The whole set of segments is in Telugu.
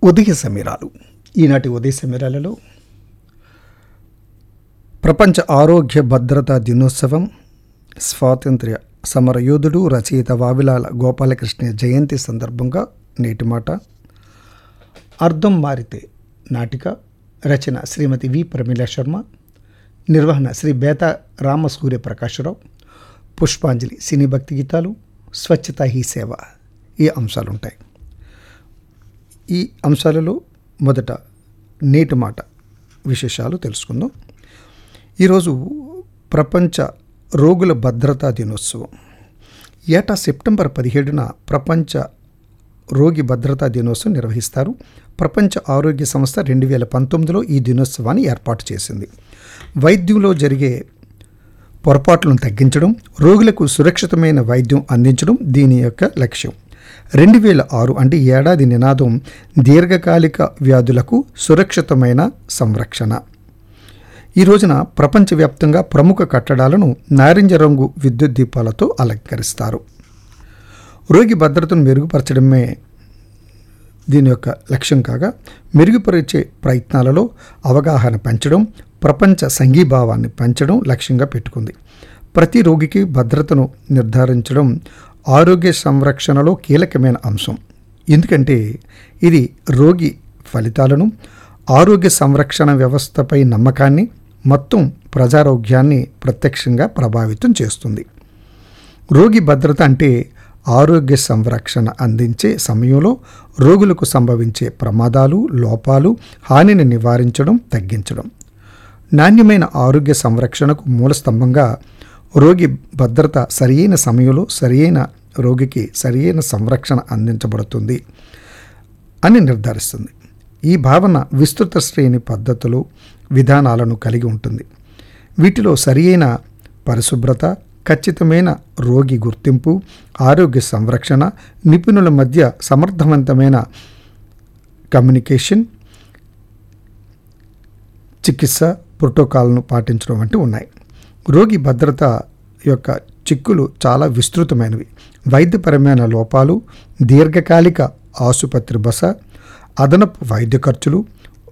ఉదయ సమీరాలు ఈనాటి ఉదయ సమీరాలలో ప్రపంచ ఆరోగ్య భద్రతా దినోత్సవం స్వాతంత్ర్య సమరయోధుడు రచయిత వావిలాల గోపాలకృష్ణ జయంతి సందర్భంగా నేటి మాట అర్థం మారితే నాటిక రచన శ్రీమతి వి ప్రమీల శర్మ నిర్వహణ శ్రీ బేత రామసూర్య ప్రకాశరావు పుష్పాంజలి సినీ భక్తి గీతాలు స్వచ్ఛతా హీ సేవ ఈ అంశాలు ఉంటాయి ఈ అంశాలలో మొదట నేటి మాట విశేషాలు తెలుసుకుందాం ఈరోజు ప్రపంచ రోగుల భద్రతా దినోత్సవం ఏటా సెప్టెంబర్ పదిహేడున ప్రపంచ రోగి భద్రతా దినోత్సవం నిర్వహిస్తారు ప్రపంచ ఆరోగ్య సంస్థ రెండు వేల పంతొమ్మిదిలో ఈ దినోత్సవాన్ని ఏర్పాటు చేసింది వైద్యంలో జరిగే పొరపాట్లను తగ్గించడం రోగులకు సురక్షితమైన వైద్యం అందించడం దీని యొక్క లక్ష్యం రెండు వేల ఆరు అంటే ఈ ఏడాది నినాదం దీర్ఘకాలిక వ్యాధులకు సురక్షితమైన సంరక్షణ ఈ రోజున ప్రపంచవ్యాప్తంగా ప్రముఖ కట్టడాలను నారింజ రంగు విద్యుత్ దీపాలతో అలంకరిస్తారు రోగి భద్రతను మెరుగుపరచడమే దీని యొక్క లక్ష్యం కాగా మెరుగుపరిచే ప్రయత్నాలలో అవగాహన పెంచడం ప్రపంచ సంఘీభావాన్ని పెంచడం లక్ష్యంగా పెట్టుకుంది ప్రతి రోగికి భద్రతను నిర్ధారించడం ఆరోగ్య సంరక్షణలో కీలకమైన అంశం ఎందుకంటే ఇది రోగి ఫలితాలను ఆరోగ్య సంరక్షణ వ్యవస్థపై నమ్మకాన్ని మొత్తం ప్రజారోగ్యాన్ని ప్రత్యక్షంగా ప్రభావితం చేస్తుంది రోగి భద్రత అంటే ఆరోగ్య సంరక్షణ అందించే సమయంలో రోగులకు సంభవించే ప్రమాదాలు లోపాలు హానిని నివారించడం తగ్గించడం నాణ్యమైన ఆరోగ్య సంరక్షణకు మూలస్తంభంగా రోగి భద్రత సరియైన సమయంలో సరియైన రోగికి సరియైన సంరక్షణ అందించబడుతుంది అని నిర్ధారిస్తుంది ఈ భావన విస్తృత శ్రేణి పద్ధతులు విధానాలను కలిగి ఉంటుంది వీటిలో సరియైన పరిశుభ్రత ఖచ్చితమైన రోగి గుర్తింపు ఆరోగ్య సంరక్షణ నిపుణుల మధ్య సమర్థవంతమైన కమ్యూనికేషన్ చికిత్స ప్రోటోకాల్ను పాటించడం వంటి ఉన్నాయి రోగి భద్రత యొక్క చిక్కులు చాలా విస్తృతమైనవి వైద్యపరమైన లోపాలు దీర్ఘకాలిక ఆసుపత్రి బస అదనపు వైద్య ఖర్చులు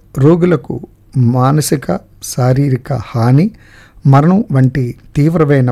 రోగులకు మానసిక శారీరక హాని మరణం వంటి తీవ్రమైన